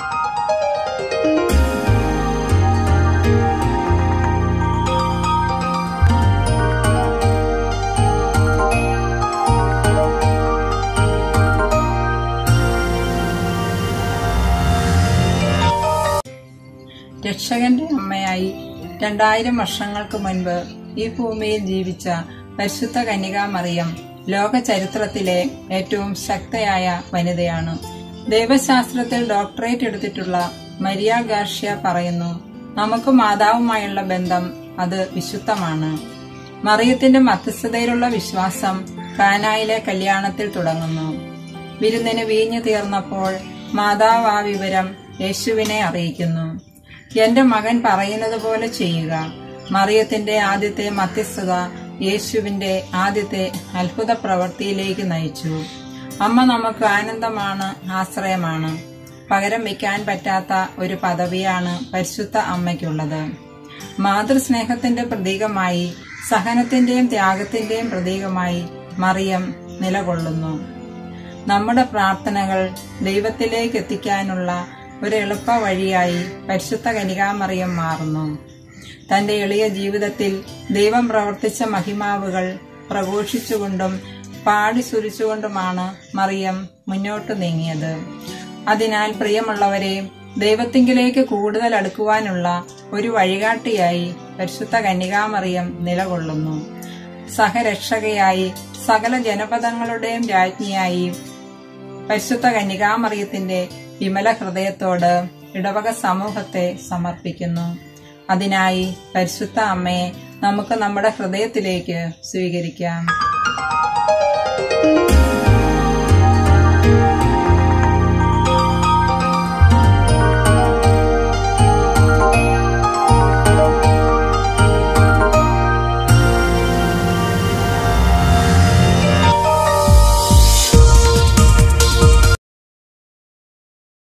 രക്ഷകന്റെ അമ്മയായി രണ്ടായിരം വർഷങ്ങൾക്ക് മുൻപ് ഈ ഭൂമിയിൽ ജീവിച്ച പരിശുദ്ധ കന്യകാമറിയം ലോക ചരിത്രത്തിലെ ഏറ്റവും ശക്തയായ വനിതയാണ് ദൈവശാസ്ത്രത്തിൽ ഡോക്ടറേറ്റ് എടുത്തിട്ടുള്ള മരിയ ഗാർഷ്യ പറയുന്നു നമുക്ക് മാതാവുമായുള്ള ബന്ധം അത് വിശുദ്ധമാണ് മറിയത്തിന്റെ മധ്യസ്ഥതയിലുള്ള വിശ്വാസം കാനായിലെ കല്യാണത്തിൽ തുടങ്ങുന്നു വിരുന്നിന് വീഞ്ഞു തീർന്നപ്പോൾ മാതാവ് ആ വിവരം യേശുവിനെ അറിയിക്കുന്നു എന്റെ മകൻ പറയുന്നത് പോലെ ചെയ്യുക മറിയത്തിന്റെ ആദ്യത്തെ മധ്യസ്ഥത യേശുവിന്റെ ആദ്യത്തെ അത്ഭുത പ്രവൃത്തിയിലേക്ക് നയിച്ചു അമ്മ നമുക്ക് ആനന്ദമാണ് ആശ്രയമാണ് പകരം വയ്ക്കാൻ പറ്റാത്ത ഒരു പദവിയാണ് പരിശുദ്ധ അമ്മയ്ക്കുള്ളത് മാതൃസ്നേഹത്തിന്റെ പ്രതീകമായി സഹനത്തിന്റെയും ത്യാഗത്തിന്റെയും പ്രതീകമായി മറിയം നിലകൊള്ളുന്നു നമ്മുടെ പ്രാർത്ഥനകൾ ദൈവത്തിലേക്ക് എത്തിക്കാനുള്ള ഒരു എളുപ്പ വഴിയായി പരിശുദ്ധ കനികാമറിയം മാറുന്നു തന്റെ എളിയ ജീവിതത്തിൽ ദൈവം പ്രവർത്തിച്ച മഹിമാവുകൾ പ്രഘോഷിച്ചുകൊണ്ടും പാടി സുരിച്ചുകൊണ്ടുമാണ് മറിയം മുന്നോട്ട് നീങ്ങിയത് അതിനാൽ പ്രിയമുള്ളവരെ ദൈവത്തിങ്കിലേക്ക് കൂടുതൽ അടുക്കുവാനുള്ള ഒരു വഴികാട്ടിയായി പരിശുദ്ധ കന്യകാമറിയം നിലകൊള്ളുന്നു സഹരക്ഷകയായി സകല ജനപദങ്ങളുടെയും രാജ്ഞിയായി പരിശുദ്ധ കന്യകാമറിയത്തിന്റെ വിമല ഹൃദയത്തോട് ഇടവക സമൂഹത്തെ സമർപ്പിക്കുന്നു അതിനായി പരിശുദ്ധ അമ്മയെ നമുക്ക് നമ്മുടെ ഹൃദയത്തിലേക്ക് സ്വീകരിക്കാം